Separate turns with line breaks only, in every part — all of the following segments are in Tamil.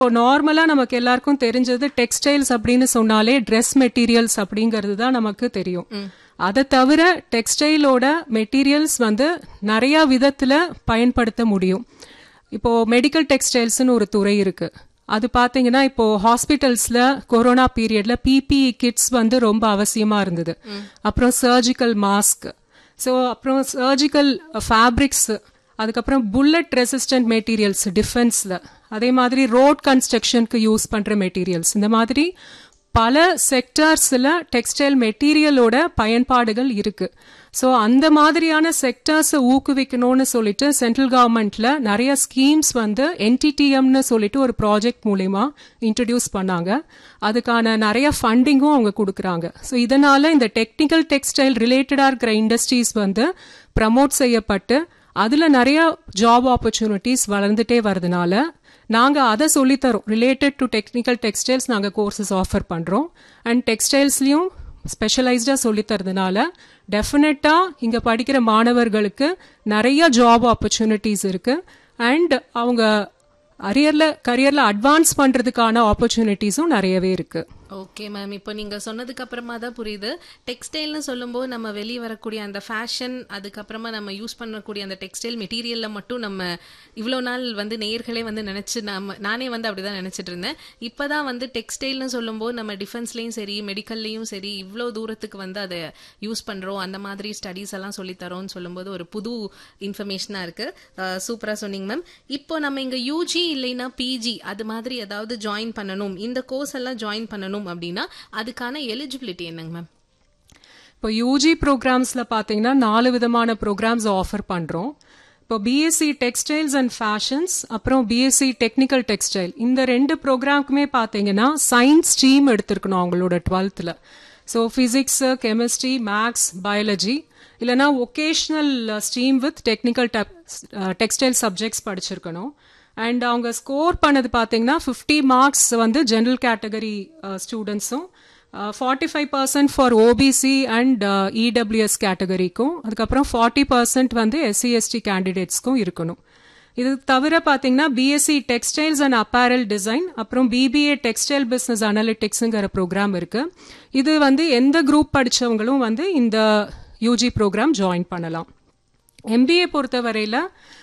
இப்போ நார்மலா நமக்கு எல்லாருக்கும் தெரிஞ்சது டெக்ஸ்டைல்ஸ் அப்படின்னு சொன்னாலே ட்ரெஸ் மெட்டீரியல்ஸ் அப்படிங்கிறது தான் நமக்கு தெரியும் அதை தவிர டெக்ஸ்டைலோட மெட்டீரியல்ஸ் வந்து நிறைய விதத்துல பயன்படுத்த முடியும் இப்போ மெடிக்கல் டெக்ஸ்டைல்ஸ்னு ஒரு துறை இருக்கு அது பாத்தீங்கன்னா இப்போ ஹாஸ்பிட்டல்ஸ்ல கொரோனா பீரியட்ல பிபிஇ கிட்ஸ் வந்து ரொம்ப அவசியமா இருந்தது அப்புறம் சர்ஜிக்கல் மாஸ்க் ஸோ அப்புறம் சர்ஜிக்கல் ஃபேப்ரிக்ஸ் அதுக்கப்புறம் புல்லட் ரெசிஸ்டன்ட் மெட்டீரியல்ஸ் டிஃபென்ஸ்ல அதே மாதிரி ரோட் கன்ஸ்ட்ரக்ஷனுக்கு யூஸ் பண்ற மெட்டீரியல்ஸ் இந்த மாதிரி பல செக்டார்ஸ்ல டெக்ஸ்டைல் மெட்டீரியலோட பயன்பாடுகள் இருக்கு ஸோ அந்த மாதிரியான செக்டார்ஸை ஊக்குவிக்கணும்னு சொல்லிட்டு சென்ட்ரல் கவர்மெண்ட்ல நிறைய ஸ்கீம்ஸ் வந்து என்டிடிஎம்னு சொல்லிட்டு ஒரு ப்ராஜெக்ட் மூலியமா இன்ட்ரடியூஸ் பண்ணாங்க அதுக்கான நிறைய ஃபண்டிங்கும் அவங்க கொடுக்குறாங்க ஸோ இதனால இந்த டெக்னிக்கல் டெக்ஸ்டைல் ரிலேட்டடா இருக்கிற இண்டஸ்ட்ரீஸ் வந்து ப்ரமோட் செய்யப்பட்டு அதுல நிறைய ஜாப் ஆப்பர்ச்சுனிட்டிஸ் வளர்ந்துட்டே வரதுனால நாங்க அதை சொல்லித்தரோம் ரிலேட்டட் டு டெக்னிக்கல் டெக்ஸ்டைல்ஸ் நாங்க கோர்சஸ் ஆஃபர் பண்றோம் அண்ட் டெக்ஸ்டைல்ஸ்லயும் ஸ்பெஷலைஸ்டா சொல்லி தரதுனால டெஃபினட்டா இங்க படிக்கிற மாணவர்களுக்கு நிறைய ஜாப் ஆப்பர்ச்சுனிட்டிஸ் இருக்கு அண்ட் அவங்க அரியர்ல கரியர்ல அட்வான்ஸ் பண்றதுக்கான ஆப்பர்ச்சுனிட்டிஸும் நிறையவே இருக்கு
ஓகே மேம் இப்போ நீங்க சொன்னதுக்கு அப்புறமா தான் புரியுது டெக்ஸ்டைல்னு சொல்லும்போது நம்ம வெளியே வரக்கூடிய அந்த ஃபேஷன் அதுக்கப்புறமா நம்ம யூஸ் பண்ணக்கூடிய அந்த டெக்ஸ்டைல் மெட்டீரியல்ல மட்டும் நம்ம இவ்வளோ நாள் வந்து நேயர்களே வந்து நினைச்சு நம்ம நானே வந்து அப்படிதான் நினைச்சிட்டு இருந்தேன் இப்பதான் வந்து டெக்ஸ்டைல்னு சொல்லும்போது நம்ம டிஃபென்ஸ்லயும் சரி மெடிக்கல்லையும் சரி இவ்வளோ தூரத்துக்கு வந்து அதை யூஸ் பண்றோம் அந்த மாதிரி ஸ்டடீஸ் எல்லாம் சொல்லி தரோம்னு சொல்லும்போது ஒரு புது இன்ஃபர்மேஷனா இருக்கு சூப்பரா சொன்னீங்க மேம் இப்போ நம்ம இங்க யூஜி இல்லைன்னா பிஜி அது மாதிரி ஏதாவது ஜாயின் பண்ணணும் இந்த கோர்ஸ் எல்லாம் ஜாயின் பண்ணணும் அப்படின்னா அதுக்கான எலிஜிபிலிட்டி என்னங்க மேம்
இப்போ யூஜி ப்ரோக்ராம்ஸ்ல பாத்தீங்கன்னா நாலு விதமான ப்ரோக்ராம்ஸ் ஆஃபர் பண்றோம் இப்போ பிஎஸ்சி டெக்ஸ்டைல்ஸ் அண்ட் ஃபேஷன்ஸ் அப்புறம் பிஎஸ்சி டெக்னிக்கல் டெக்ஸ்டைல் இந்த ரெண்டு ப்ரோக்ராம்க்குமே பாத்தீங்கன்னா சயின்ஸ் ஸ்ட்ரீம் எடுத்திருக்கணும் அவங்களோட டுவெல்த்தில் so physics chemistry maths biology இல்லைனா vocational stream with technical textile subjects படிச்சிருக்கணும் அண்ட் அவங்க ஸ்கோர் பண்ணது பார்த்தீங்கன்னா ஃபிஃப்டி மார்க்ஸ் வந்து ஜென்ரல் கேட்டகரி ஸ்டூடெண்ட்ஸும் forty five percent for OBC and EWS கேட்டகரிக்கும் அதுக்கப்புறம் ஃபார்ட்டி பர்சன்ட் வந்து எஸ்சி எஸ்டி கேண்டிடேட்ஸ்க்கும் இருக்கணும் இது தவிர பார்த்தீங்கன்னா BSc textiles and apparel design அப்புறம் பிபிஏ டெக்ஸ்டைல் பிஸ்னஸ் அனலிட்டிக்ஸுங்கிற ப்ரோக்ராம் இருக்கு இது வந்து எந்த குரூப் படித்தவங்களும் வந்து இந்த யூஜி ப்ரோக்ராம் ஜாயின் பண்ணலாம் எம்பிஏ பொறுத்தவரையில்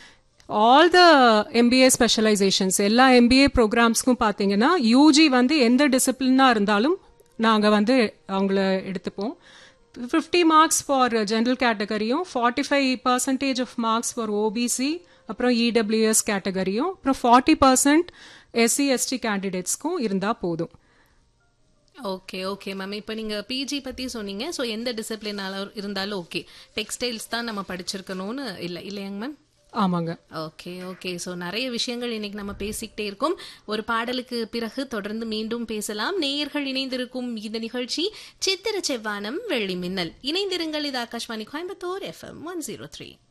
ஆல் த எம்பிஏ ஸ்பெஷலைசேஷன்ஸ் எல்லா எம்பிஏ ப்ரோக்ராம்ஸ்க்கும் பார்த்தீங்கன்னா யூஜி வந்து எந்த டிசிப்ளினாக இருந்தாலும் நாங்கள் வந்து அவங்கள எடுத்துப்போம் ஃபிஃப்டி மார்க்ஸ் ஃபார் ஜென்ரல் கேட்டகரியும் forty five percentage of marks for OBC அப்புறம் இடபிள்யூஎஸ் கேட்டகரியும் அப்புறம் ஃபார்ட்டி பர்சன்ட் எஸ்சி எஸ்டி கேண்டிடேட்ஸ்க்கும் இருந்தால் போதும்
ஓகே ஓகே மேம் இப்போ நீங்க பிஜி பத்தி சொன்னீங்க ஸோ எந்த டிசிப்ளினால இருந்தாலும் ஓகே டெக்ஸ்டைல்ஸ் தான் நம்ம படிச்சிருக்கணும்னு இல்லை இல்லையாங்க மேம்
ஆமாங்க
ஓகே ஓகே ஸோ நிறைய விஷயங்கள் இன்னைக்கு நம்ம பேசிக்கிட்டே இருக்கோம் ஒரு பாடலுக்கு பிறகு தொடர்ந்து மீண்டும் பேசலாம் நேயர்கள் இணைந்திருக்கும் இந்த நிகழ்ச்சி சித்திர செவ்வானம் வெள்ளி மின்னல் இணைந்திருங்கள் இது Akashvani Coimbatore FM one zero three